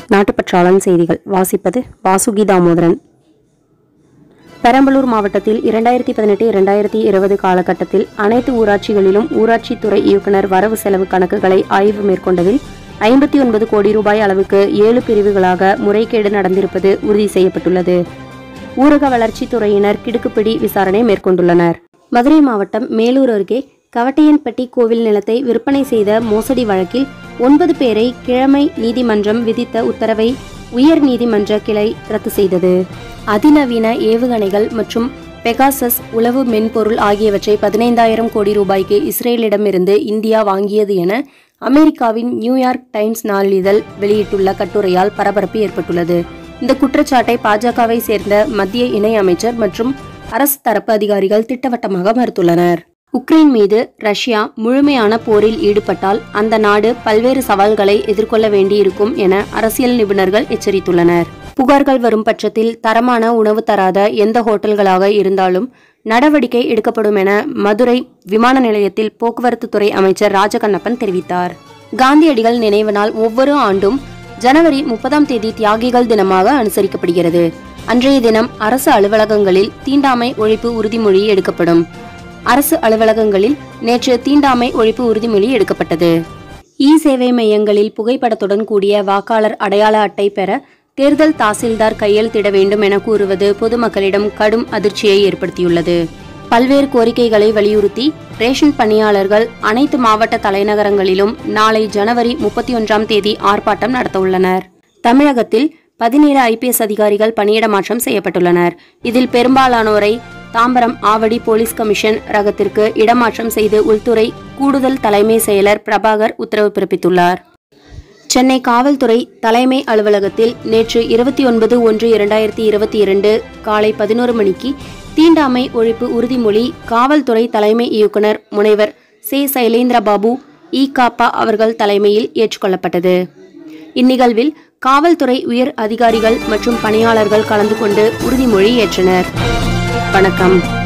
நாட்டுப்பற்றாளன் செய்திகள் வாசிப்பது வாசுகி தாமோதரன் பெரம்பலூர் மாவட்டத்தில் இரண்டாயிரத்தி பதினெட்டு இரண்டாயிரத்தி இருபது காலகட்டத்தில் அனைத்து ஊராட்சிகளிலும் ஊராட்சித்துறை இயக்குநர் வரவு செலவு கணக்குகளை ஆய்வு மேற்கொண்டதில் ஐம்பத்தி ஒன்பது கோடி ரூபாய் அளவுக்கு ஏழு பிரிவுகளாக முறைகேடு நடந்திருப்பது உறுதி செய்யப்பட்டுள்ளது ஊரக வளர்ச்சித்துறையினர் கிடுக்குப்பிடி விசாரணை மேற்கொண்டுள்ளனர் மதுரை மாவட்டம் மேலூர் அருகே கவட்டையன்பட்டி கோவில் நிலத்தை விற்பனை செய்த மோசடி வழக்கில் ஒன்பது பேரை கிழமை நீதிமன்றம் விதித்த உத்தரவை உயர் நீதிமன்ற கிளை ரத்து செய்தது அதிநவீன ஏவுகணைகள் மற்றும் பெகாசஸ் உளவு மென்பொருள் ஆகியவற்றை பதினைந்தாயிரம் கோடி ரூபாய்க்கு இஸ்ரேலிடமிருந்து இந்தியா வாங்கியது என அமெரிக்காவின் நியூயார்க் டைம்ஸ் நாளிதழ் வெளியிட்டுள்ள கட்டுரையால் பரபரப்பு ஏற்பட்டுள்ளது இந்த குற்றச்சாட்டை பாஜகவை சேர்ந்த மத்திய இணை அமைச்சர் மற்றும் அரசு தரப்பு அதிகாரிகள் திட்டவட்டமாக மறுத்துள்ளனர் உக்ரைன் மீது ரஷ்யா முழுமையான போரில் ஈடுபட்டால் அந்த நாடு பல்வேறு சவால்களை எதிர்கொள்ள வேண்டியிருக்கும் என அரசியல் நிபுணர்கள் எச்சரித்துள்ளனர் புகார்கள் வரும் பட்சத்தில் தரமான உணவு தராத எந்த ஹோட்டல்களாக இருந்தாலும் நடவடிக்கை எடுக்கப்படும் என மதுரை விமான நிலையத்தில் போக்குவரத்து துறை அமைச்சர் ராஜகண்ணப்பன் தெரிவித்தார் காந்தியடிகள் நினைவு நாள் ஒவ்வொரு ஆண்டும் ஜனவரி முப்பதாம் தேதி தியாகிகள் தினமாக அனுசரிக்கப்படுகிறது அன்றைய தினம் அரசு அலுவலகங்களில் தீண்டாமை ஒழிப்பு உறுதிமொழி எடுக்கப்படும் அரசு அலுவலகங்களில் நேற்று தீண்டாமை ஒழிப்பு உறுதிமொழி எடுக்கப்பட்டது இ சேவை மையங்களில் புகைப்படத்துடன் கூடிய வாக்காளர் அடையாள அட்டை பெற தேர்தல் தாசில்தார் கையெழுத்திட வேண்டும் என கூறுவது பொதுமக்களிடம் கடும் அதிர்ச்சியை ஏற்படுத்தியுள்ளது பல்வேறு கோரிக்கைகளை வலியுறுத்தி ரேஷன் பணியாளர்கள் அனைத்து மாவட்ட தலைநகரங்களிலும் நாளை ஜனவரி முப்பத்தி ஒன்றாம் தேதி ஆர்ப்பாட்டம் நடத்தவுள்ளனர் தமிழகத்தில் பதினேழு ஐபிஎஸ் அதிகாரிகள் பணியிட மாற்றம் செய்யப்பட்டுள்ளனர் இதில் பெரும்பாலானோரை தாம்பரம் ஆவடி போலீஸ் கமிஷன் ரகத்திற்கு இடமாற்றம் செய்து உள்துறை கூடுதல் தலைமை செயலர் பிரபாகர் உத்தரவு பிறப்பித்துள்ளார் சென்னை காவல்துறை தலைமை அலுவலகத்தில் நேற்று இருபத்தி ஒன்பது ஒன்று இரண்டாயிரத்தி இருபத்தி இரண்டு காலை பதினோரு மணிக்கு தீண்டாமை ஒழிப்பு உறுதிமொழி காவல்துறை தலைமை இயக்குனர் முனைவர் சே சைலேந்திரபாபு இ காப்பா அவர்கள் தலைமையில் ஏற்றுக்கொள்ளப்பட்டது இந்நிகழ்வில் காவல்துறை உயர் அதிகாரிகள் மற்றும் பணியாளர்கள் கலந்து கொண்டு உறுதிமொழி ஏற்றனர் வணக்கம்